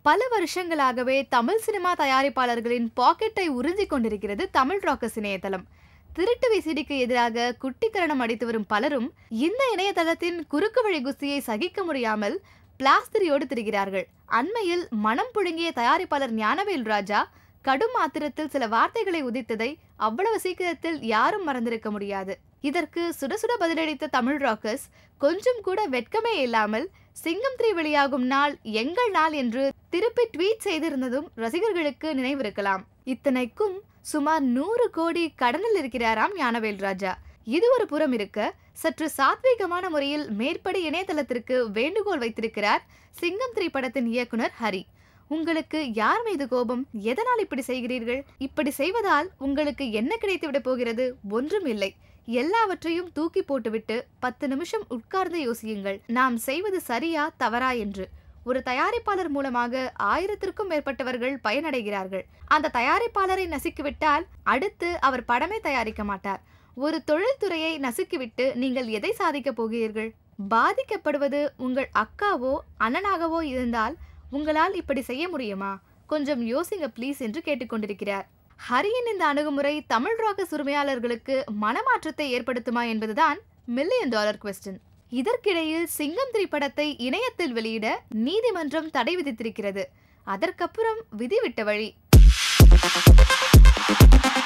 பல வருஷங்களாகவே தமிழ் சினிமா தயாரிப்பாளர்களின் பாக்கெட்டை உறிஞ்சிக் கொண்டிருக்கிறது தமிழ் ராக்கர்ஸ் இணையதளம் திருட்டு விசிடிக்கு எதிராக குட்டிக்கரணம் அடித்து வரும் பலரும் இந்த இணையதளத்தின் குறுக்கு வழி குஸ்தியை சகிக்க முடியாமல் பிளாஸ்திரியோடு திரிகிறார்கள் அண்மையில் மனம் புழுங்கிய தயாரிப்பாளர் ஞானவேல் ராஜா கடும் ஆத்திரத்தில் சில வார்த்தைகளை உதித்ததை அவ்வளவு சீக்கிரத்தில் யாரும் மறந்திருக்க முடியாது இதற்கு சுட சுட பதிலளித்த தமிழ் ராக்கர்ஸ் கொஞ்சம் கூட வெட்கமே இல்லாமல் சிங்கம் த்ரீ வெளியாகும் நாள் எங்கள் நாள் என்று திருப்பி ட்வீட் செய்திருந்ததும் ரசிகர்களுக்கு நினைவிருக்கலாம் இத்தனைக்கும் சுமார் நூறு கோடி கடனில் இருக்கிறாராம் ஞானவேல் ராஜா இது ஒரு புறம் இருக்க சற்று சாத்வீகமான முறையில் மேற்படி இணையதளத்திற்கு வேண்டுகோள் வைத்திருக்கிறார் சிங்கம் த்ரீ படத்தின் இயக்குனர் ஹரி உங்களுக்கு யார் மீது கோபம் எதனால் இப்படி செய்கிறீர்கள் இப்படி செய்வதால் உங்களுக்கு என்ன கிடைத்து விட போகிறது ஒன்றும் இல்லை எல்லாவற்றையும் தூக்கி போட்டுவிட்டு பத்து நிமிஷம் உட்கார்ந்து யோசியுங்கள் நாம் செய்வது சரியா தவறா என்று ஒரு தயாரிப்பாளர் மூலமாக ஆயிரத்திற்கும் மேற்பட்டவர்கள் பயனடைகிறார்கள் அந்த தயாரிப்பாளரை நசுக்கிவிட்டால் அடுத்து அவர் படமே தயாரிக்க மாட்டார் ஒரு தொழில்துறையை நசுக்கிவிட்டு நீங்கள் எதை சாதிக்கப் போகிறீர்கள் பாதிக்கப்படுவது உங்கள் அக்காவோ அண்ணனாகவோ இருந்தால் உங்களால் இப்படி செய்ய முடியுமா கொஞ்சம் யோசிங்க ப்ளீஸ் என்று கேட்டுக்கொண்டிருக்கிறார் ஹரியின் இந்த அணுகுமுறை தமிழ் ராக உரிமையாளர்களுக்கு மனமாற்றத்தை ஏற்படுத்துமா என்பதுதான் மில்லியன் டாலர் கொஸ்டின் இதற்கிடையில் சிங்கம் த்ரீ படத்தை இணையத்தில் வெளியிட நீதிமன்றம் தடை விதித்திருக்கிறது அதற்கப்புறம் விதி விட்ட வழி